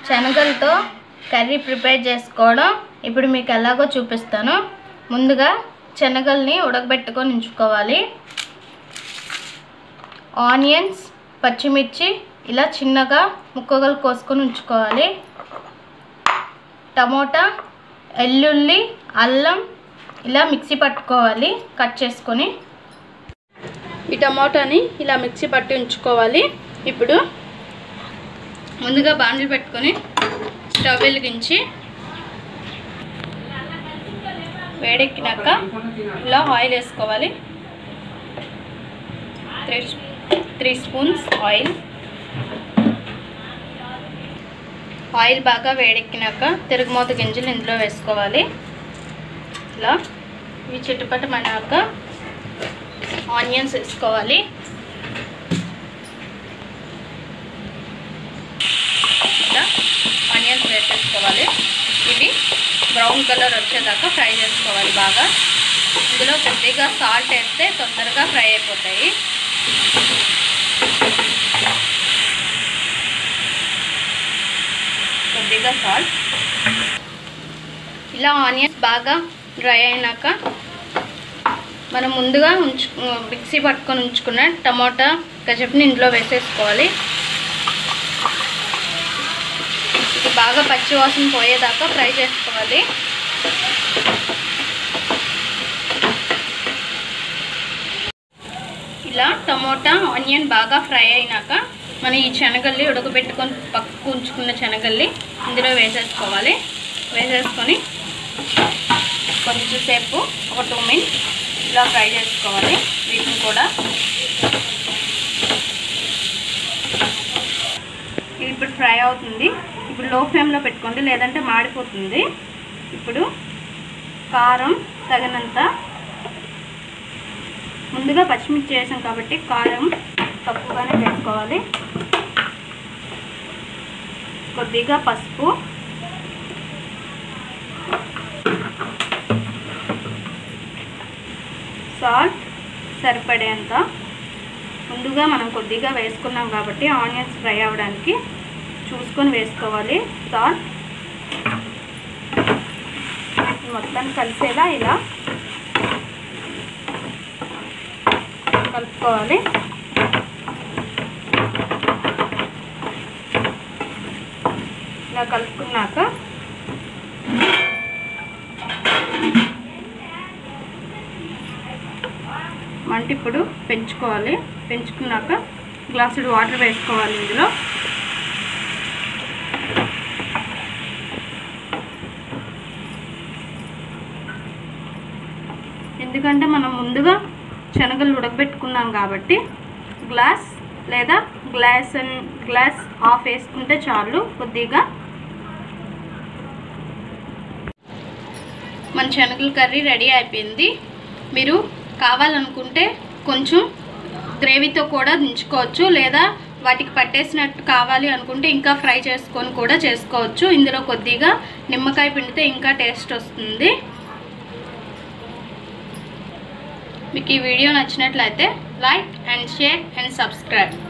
శనగలతో curry prepare చేసుకోవడం ఇప్పుడు మీకు ఎలాగో చూపిస్తాను ముందుగా శనగల్ని ఉడకబెట్టుకొని ఉంచుకోవాలి ఆనియన్స్ పచ్చిమిర్చి ఇలా చిన్నగా ముక్కలు కోసుకొని ఉంచుకోవాలి టమోటా ఎల్లుల్లి అల్లం ఇలా మిక్సీ పట్టుకోవాలి కట్ చేసుకొని ఈ టమాటాని ఇలా మిక్సీ పట్టి ఉంచుకోవాలి ఇప్పుడు ముందుగా బాండ్లు పెట్టుకొని స్టవ్ వెలిగించి వేడెక్కినాక ఇలా ఆయిల్ వేసుకోవాలి three three spoons oil oil బాగా వేడెక్కినాక తిరుగుమూత గింజలు ఇందులో వేసుకోవాలి ఇలా ఇవి చిట్టుపట్టమన్నాక ఆనియన్స్ వేసుకోవాలి ఇలా ఆనియన్స్ వేసేసుకోవాలి ఇవి బ్రౌన్ కలర్ వచ్చేదాకా ఫ్రై చేసుకోవాలి బాగా ఇందులో కొద్దిగా సాల్ట్ వేస్తే తొందరగా ఫ్రై అయిపోతాయి కొద్దిగా సాల్ట్ ఇలా ఆనియన్స్ బాగా డ్రై అయినాక మనం ముందుగా ఉంచు మిక్సీ పట్టుకొని ఉంచుకున్న టమాటా గజప్ని ఇందులో వేసేసుకోవాలి ఇది బాగా పచ్చి వాసన పోయేదాకా ఫ్రై చేసుకోవాలి ఇలా టమోటా ఆనియన్ బాగా ఫ్రై అయినాక మనం ఈ శనగల్లి ఉడకబెట్టుకొని పక్కకు ఉంచుకున్న శనగల్లి ఇందులో వేసేసుకోవాలి వేసేసుకొని కొంచెంసేపు ఒక టూ మినిట్స్ ఇలా ఫ్రై చేసుకోవాలి వీటిని కూడా ఇది ఇప్పుడు ఫ్రై అవుతుంది ఇప్పుడు లో ఫ్లేమ్లో పెట్టుకోండి లేదంటే మాడిపోతుంది ఇప్పుడు కారం తగినంత ముందుగా పచ్చిమిర్చి వేసాం కాబట్టి కారం తక్కువగానే వేసుకోవాలి కొద్దిగా పసుపు సాల్ట్ సరిపడేంత ముందుగా మనం కొద్దిగా వేసుకున్నాం కాబట్టి ఆనియన్స్ ఫ్రై అవ్వడానికి చూసుకొని వేసుకోవాలి సాల్ట్ మొత్తం కలిసేలా ఇలా కలుపుకోవాలి ఇలా కలుపుకున్నాక మంట ఇప్పుడు పెంచుకోవాలి పెంచుకున్నాక గ్లాసుడు వాటర్ వేసుకోవాలి ఇందులో ఎందుకంటే మనం ముందుగా శనగలు ఉడకబెట్టుకున్నాం కాబట్టి గ్లాస్ లేదా గ్లాస్ అండ్ గ్లాస్ ఆఫ్ వేసుకుంటే చాలు కొద్దిగా మన శనగల కర్రీ రెడీ అయిపోయింది మీరు కావాలనుకుంటే కొంచెం గ్రేవీతో కూడా దించుకోవచ్చు లేదా వాటికి పట్టేసినట్టు కావాలి అనుకుంటే ఇంకా ఫ్రై చేసుకొని కూడా చేసుకోవచ్చు ఇందులో కొద్దిగా నిమ్మకాయ పిండితే ఇంకా టేస్ట్ వస్తుంది మీకు ఈ వీడియో నచ్చినట్లయితే like and share and subscribe